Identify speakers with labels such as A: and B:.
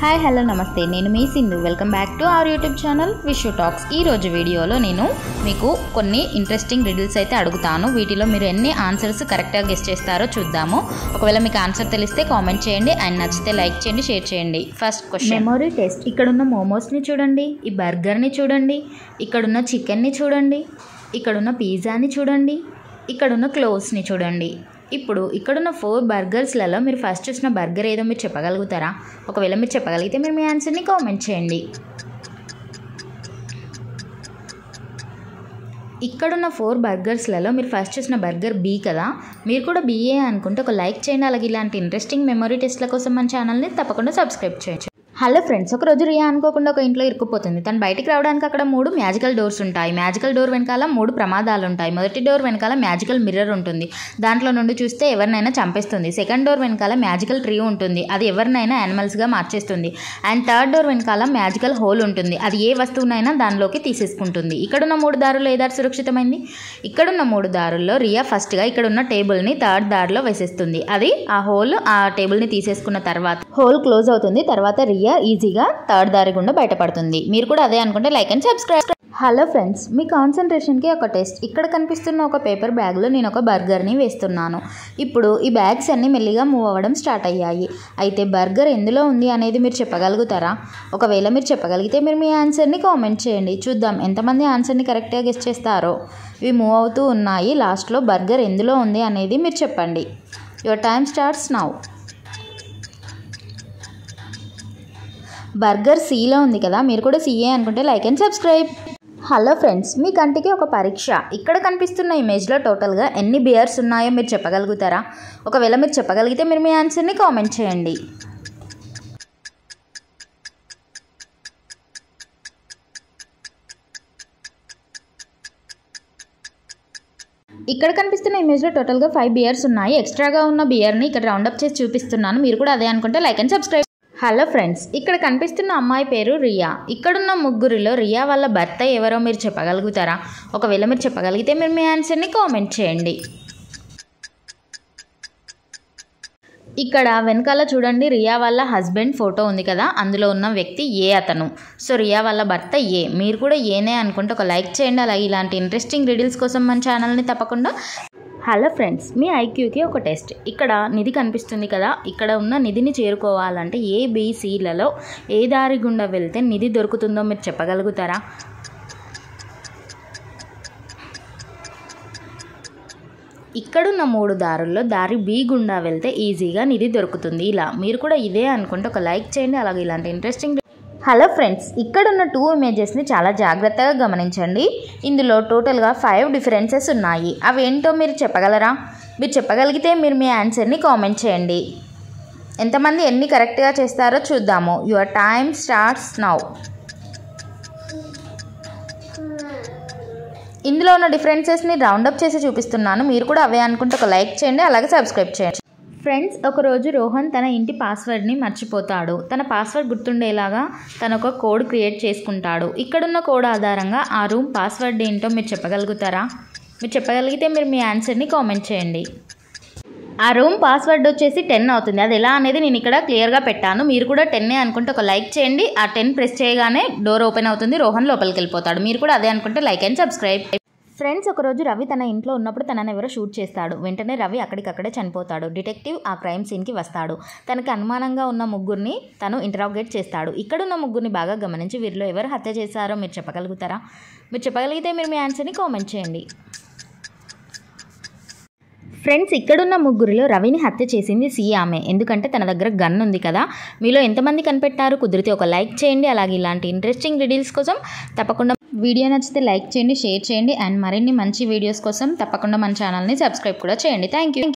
A: hi hello namaste నేను మీ Sindhu welcome back to our YouTube channel Vishu talks ఈ రోజు వీడియోలో నేను మీకు కొన్ని ఇంట్రెస్టింగ్ రిడిల్స్ అయితే అడుగుతాను వీటిలో మీరు ఎన్ని ఆన్సర్స్ కరెక్ట్గా గెస్ట్ చేస్తారో చూద్దాము ఒకవేళ మీకు ఆన్సర్ తెలిస్తే కామెంట్ చేయండి అండ్ నచ్చితే లైక్ చేయండి షేర్ చేయండి ఫస్ట్ క్వశ్చన్ మెమొరీ టెస్ట్ ఇక్కడున్న మోమోస్ని చూడండి ఈ బర్గర్ని చూడండి ఇక్కడున్న చికెన్ని చూడండి ఇక్కడున్న పిజ్జాని చూడండి ఇక్కడున్న క్లోవ్స్ని చూడండి ఇప్పుడు ఇక్కడున్న ఫోర్ బర్గర్స్లలో మీరు ఫస్ట్ చూసిన బర్గర్ ఏదో మీరు చెప్పగలుగుతారా ఒకవేళ మీరు చెప్పగలిగితే మీరు మీ ఆన్సర్ని కామెంట్ చేయండి ఇక్కడున్న ఫోర్ బర్గర్స్లలో మీరు ఫస్ట్ చూసిన బర్గర్ బీ కదా మీరు కూడా బీఏ అనుకుంటే ఒక లైక్ చేయండి అలాగే ఇలాంటి ఇంట్రెస్టింగ్ మెమరీ టెస్ట్ల కోసం మన ఛానల్ని తప్పకుండా సబ్స్క్రైబ్ చేయొచ్చు హలో ఫ్రెండ్స్ ఒక రోజు రియా అనుకోకుండా ఒక ఇంట్లో ఇరుక్కుపోతుంది తను బయటికి రావడానికి అక్కడ మూడు మ్యాజికల్ డోర్స్ ఉంటాయి మ్యాజికల్ డోర్ వెనకాల మూడు ప్రమాదాలు ఉంటాయి మొదటి డోర్ వెనకాల మ్యాజికల్ మిర్రర్ ఉంటుంది దాంట్లో నుండి చూస్తే ఎవరినైనా చంపేస్తుంది సెకండ్ డోర్ వెనకాల మ్యాజికల్ ట్రీ ఉంటుంది అది ఎవరినైనా యానిమల్స్గా మార్చేస్తుంది అండ్ థర్డ్ డోర్ వెనకాల మ్యాజికల్ హోల్ ఉంటుంది అది ఏ వస్తువునైనా దానిలోకి తీసేసుకుంటుంది ఇక్కడున్న మూడు దారులు ఏ దారి సురక్షితమైంది ఇక్కడున్న మూడు దారుల్లో రియా ఫస్ట్గా ఇక్కడున్న టేబుల్ని థర్డ్ దారిలో వేసేస్తుంది అది ఆ హోల్ ఆ టేబుల్ని తీసేసుకున్న తర్వాత హోల్ క్లోజ్ అవుతుంది తర్వాత రియా ఈజీగా థర్డ్ దారి గుండా బయటపడుతుంది మీరు కూడా అదే అనుకుంటే like and subscribe hello friends మీ కాన్సన్ట్రేషన్కి ఒక టెస్ట్ ఇక్కడ కనిపిస్తున్న ఒక పేపర్ బ్యాగ్లో నేను ఒక బర్గర్ని వేస్తున్నాను ఇప్పుడు ఈ బ్యాగ్స్ అన్నీ మెల్లిగా మూవ్ అవ్వడం స్టార్ట్ అయ్యాయి అయితే బర్గర్ ఎందులో ఉంది అనేది మీరు చెప్పగలుగుతారా ఒకవేళ మీరు చెప్పగలిగితే మీరు మీ ఆన్సర్ని కామెంట్ చేయండి చూద్దాం ఎంతమంది ఆన్సర్ని కరెక్ట్గా గెస్ట్ చేస్తారో ఇవి మూవ్ అవుతూ ఉన్నాయి లాస్ట్లో బర్గర్ ఎందులో ఉంది అనేది మీరు చెప్పండి your time starts now burger సీలో ఉంది కదా మీరు కూడా సీఏ అనుకుంటే like and subscribe hello friends మీ కంటికి ఒక పరీక్ష ఇక్కడ కనిపిస్తున్న ఇమేజ్లో టోటల్గా ఎన్ని బియర్స్ ఉన్నాయో మీరు చెప్పగలుగుతారా ఒకవేళ మీరు చెప్పగలిగితే మీరు మీ ఆన్సర్ని కామెంట్ చేయండి ఇక్కడ కనిపిస్తున్న ఇమేజ్లో టోటల్గా ఫైవ్ బియర్స్ ఉన్నాయి ఎక్స్ట్రాగా ఉన్న బియర్ని ఇక్కడ రౌండప్ చేసి చూపిస్తున్నాను మీరు కూడా అదే అనుకుంటే like and subscribe hello friends ఇక్కడ కనిపిస్తున్న అమ్మాయి పేరు రియా ఇక్కడున్న ముగ్గురిలో రియా వాళ్ళ భర్త ఎవరో మీరు చెప్పగలుగుతారా ఒకవేళ మీరు చెప్పగలిగితే మీరు మీ ఆన్సర్ని కామెంట్ చేయండి ఇక్కడ వెనకాల చూడండి రియా వాళ్ళ హస్బెండ్ ఫోటో ఉంది కదా అందులో ఉన్న వ్యక్తి ఏ అతను సో రియా వాళ్ళ భర్త ఏ మీరు కూడా ఏనే అనుకుంటే ఒక లైక్ చేయండి అలాగే ఇలాంటి ఇంట్రెస్టింగ్ రీడిల్స్ కోసం మన ఛానల్ని తప్పకుండా హలో ఫ్రెండ్స్ మీ ఐక్యూకి ఒక టెస్ట్ ఇక్కడ నిధి కనిపిస్తుంది కదా ఇక్కడ ఉన్న నిధిని చేరుకోవాలంటే ఏ బీసీలలో ఏ దారి గుండా వెళ్తే నిధి దొరుకుతుందో మీరు చెప్పగలుగుతారా ఇక్కడున్న మూడు దారుల్లో దారి బి గుండా వెళ్తే ఈజీగా నిధి దొరుకుతుంది ఇలా మీరు కూడా ఇదే అనుకుంటే ఒక లైక్ చేయండి అలాగే ఇలాంటి ఇంట్రెస్టింగ్ హలో ఫ్రెండ్స్ ఇక్కడున్న టూ ఇమేజెస్ని చాలా జాగ్రత్తగా గమనించండి ఇందులో టోటల్గా ఫైవ్ డిఫరెన్సెస్ ఉన్నాయి అవి ఏంటో మీరు చెప్పగలరా మీరు చెప్పగలిగితే మీరు మీ ఆన్సర్ని కామెంట్ చేయండి ఎంతమంది ఎన్ని కరెక్ట్గా చేస్తారో చూద్దాము యువర్ టైమ్ స్టార్ట్స్ నౌ ఇందులో ఉన్న డిఫరెన్సెస్ని రౌండప్ చేసి చూపిస్తున్నాను మీరు కూడా అవే అనుకుంటే ఒక లైక్ చేయండి అలాగే సబ్స్క్రైబ్ చేయండి ఫ్రెండ్స్ ఒకరోజు రోహన్ తన ఇంటి పాస్వర్డ్ని మర్చిపోతాడు తన పాస్వర్డ్ గుర్తుండేలాగా తన ఒక కోడ్ క్రియేట్ చేసుకుంటాడు ఇక్కడున్న కోడ్ ఆధారంగా ఆ రూమ్ పాస్వర్డ్ ఏంటో మీరు చెప్పగలుగుతారా మీరు చెప్పగలిగితే మీరు మీ ఆన్సర్ని కామెంట్ చేయండి ఆ రూమ్ పాస్వర్డ్ వచ్చేసి టెన్ అవుతుంది అది ఎలా అనేది నేను ఇక్కడ క్లియర్గా పెట్టాను మీరు కూడా టెన్నే అనుకుంటే ఒక లైక్ చేయండి ఆ టెన్ ప్రెస్ చేయగానే డోర్ ఓపెన్ అవుతుంది రోహన్ లోపలికి వెళ్ళిపోతాడు మీరు కూడా అదే అనుకుంటే లైక్ అండ్ సబ్స్క్రైబ్ ఫ్రెండ్స్ ఒకరోజు రవి తన ఇంట్లో ఉన్నప్పుడు తనని ఎవరో షూట్ చేస్తాడు వెంటనే రవి అక్కడికక్కడే చనిపోతాడు డిటెక్టివ్ ఆ క్రైమ్ సీన్కి వస్తాడు తనకి అనుమానంగా ఉన్న ముగ్గురిని తను ఇంటరాగేట్ చేస్తాడు ఇక్కడున్న ముగ్గురిని బాగా గమనించి వీరిలో ఎవరు హత్య చేశారో మీరు చెప్పగలుగుతారా మీరు చెప్పగలిగితే మీరు మీ ఆన్సర్ని కామెంట్ చేయండి ఫ్రెండ్స్ ఇక్కడున్న ముగ్గురిలో రవిని హత్య చేసింది సి ఆమె ఎందుకంటే తన దగ్గర గన్ ఉంది కదా మీలో ఎంతమంది కనిపెట్టారు కుదిరితే ఒక లైక్ చేయండి అలాగే ఇలాంటి ఇంట్రెస్టింగ్ రీడిల్స్ కోసం తప్పకుండా వీడియో నచ్చితే లైక్ చేయండి షేర్ చేయండి అండ్ మరిన్ని మంచి వీడియోస్ కోసం తప్పకుండా మన ఛానల్ని సబ్స్క్రైబ్ కూడా చేయండి థ్యాంక్ యూ